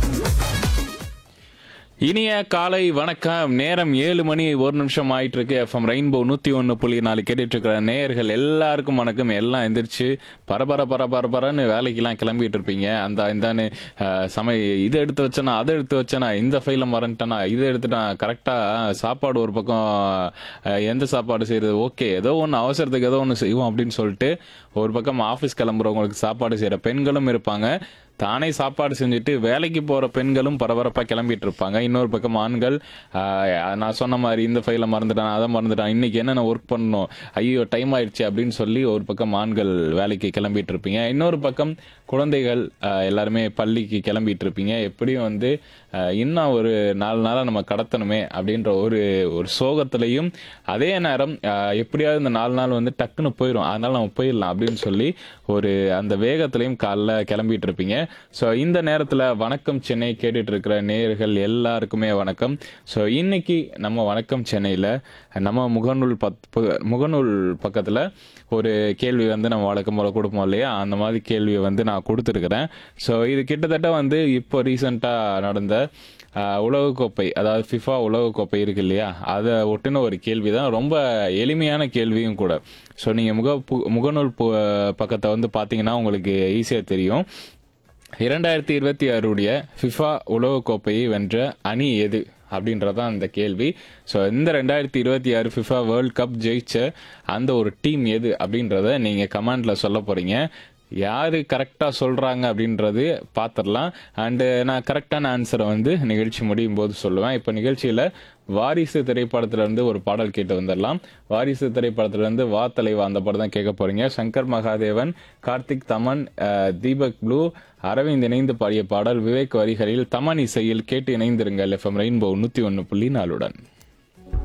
இனிய காலை வணக்கம் நேரம் ஏழு மணி ஒரு நிமிஷம் ஆயிட்டு இருக்கு எஃப்எம் ரெயின்போ நூத்தி ஒன்னு புள்ளி நாலு கேட்டுட்டு இருக்கிற நேயர்கள் எல்லாருக்கும் வணக்கம் எல்லாம் எந்திரிச்சு பரபர பரபரன்னு வேலைக்கெல்லாம் கிளம்பிட்டு இருப்பீங்க அந்த இந்தான்னு அஹ், சமை இதை எடுத்து வச்சனா அதை எடுத்து வச்சனா இந்த ஃபைல மறந்துட்டேனா இதை எடுத்துட்டான் கரெக்டா சாப்பாடு ஒரு பக்கம் அஹ், எந்த சாப்பாடு செய்யறது ஓகே ஏதோ ஒன்று அவசரத்துக்கு ஏதோ ஒன்று செய்வோம் அப்படின்னு சொல்லிட்டு ஒரு பக்கம் ஆஃபீஸ் கிளம்புறவங்களுக்கு சாப்பாடு செய்யற பெண்களும் இருப்பாங்க தானே சாப்பாடு செஞ்சுட்டு வேலைக்கு போற பெண்களும் பரபரப்பா கிளம்பிட்டு இருப்பாங்க இன்னொரு பக்கம் ஆண்கள் ஆஹ், நான் சொன்ன மாதிரி இந்த ஃபைல மறந்துட்டான் அதை மறந்துட்டான் இன்னைக்கு என்னென்ன ஒர்க் பண்ணணும் ஐயோ டைம் ஆயிடுச்சு அப்படின்னு சொல்லி ஒரு பக்கம் ஆண்கள் வேலைக்கு கிளம்பிட்டு இருப்பீங்க இன்னொரு பக்கம் குழந்தைகள் ஆஹ், எல்லாருமே பள்ளிக்கு கிளம்பிட்டு இருப்பீங்க எப்படியும் வந்து ஆஹ், இன்னும் ஒரு நாலு நாளா நம்ம கடத்தணுமே அப்படின்ற ஒரு ஒரு சோகத்திலையும் அதே நேரம் ஆஹ், எப்படியாவது இந்த நாலு நாள் வந்து டக்குன்னு போயிடும் அதனால நம்ம போயிடலாம் அப்படின்னு சொல்லி ஒரு அந்த வேகத்திலையும் காலைல கிளம்பிட்டு இருப்பீங்க ஸோ இந்த நேரத்தில் வணக்கம் சென்னை கேட்டுட்டு இருக்கிற நேயர்கள் எல்லாருக்குமே வணக்கம் ஸோ இன்னைக்கு நம்ம வணக்கம் சென்னையில் நம்ம முகநூல் பத் பு- முகநூல் பக்கத்தில் ஒரு கேள்வி வந்து நம்ம வழக்கம் போல கொடுப்போம் இல்லையா அந்த மாதிரி கேள்வியை வந்து நான் கொடுத்துருக்குறேன் ஸோ இது கிட்டத்தட்ட வந்து இப்போ ரீசெண்டாக நடந்த ஆஹ், உலகக்கோப்பை அதாவது ஃபிஃபா உலகக்கோப்பை இருக்கு இல்லையா அதை ஒட்டின ஒரு கேள்வி தான் ரொம்ப எளிமையான கேள்வியும் கூட ஸோ நீங்கள் முக பு- முகநூல் பு- பக்கத்தை வந்து பார்த்தீங்கன்னா உங்களுக்கு ஈஸியாக தெரியும் இரண்டாயிரத்தி இருபத்தி ஆறுடைய ஃபிஃபா உலகக்கோப்பையை வென்ற அணி எது அப்படின்றதான் அந்த கேள்வி ஸோ இந்த ரெண்டாயிரத்தி இருபத்தி ஆறு ஃபிஃபா வேர்ல்ட் கப் ஜெயிச்ச அந்த ஒரு டீம் எது அப்படின்றத நீங்கள் கமெண்ட்ல சொல்ல போறீங்க யாரு கரெக்டாக சொல்றாங்க அப்படின்றது பார்த்துடலாம் அண்டு நான் கரெக்டான ஆன்சரை வந்து நிகழ்ச்சி முடியும் போது சொல்லுவேன் இப்போ நிகழ்ச்சியில் வாரிசு திரைப்படத்துல இருந்து ஒரு பாடல் கேட்டு வந்துடலாம் வாரிசு திரைப்படத்துல இருந்து வா தலைவா அந்த படம் தான் கேட்க போறீங்க சங்கர் மகாதேவன் கார்த்திக் தமன் அஹ், தீபக் ப்ளூ அரவிந்த் இணைந்து பாடிய பாடல் விவேக் வரிகளில் தமன் இசையில் கேட்டு இணைந்திருங்கள் எஃப்எம் ரெயின்போ நூத்தி ஒன்னு புள்ளி நாலுடன்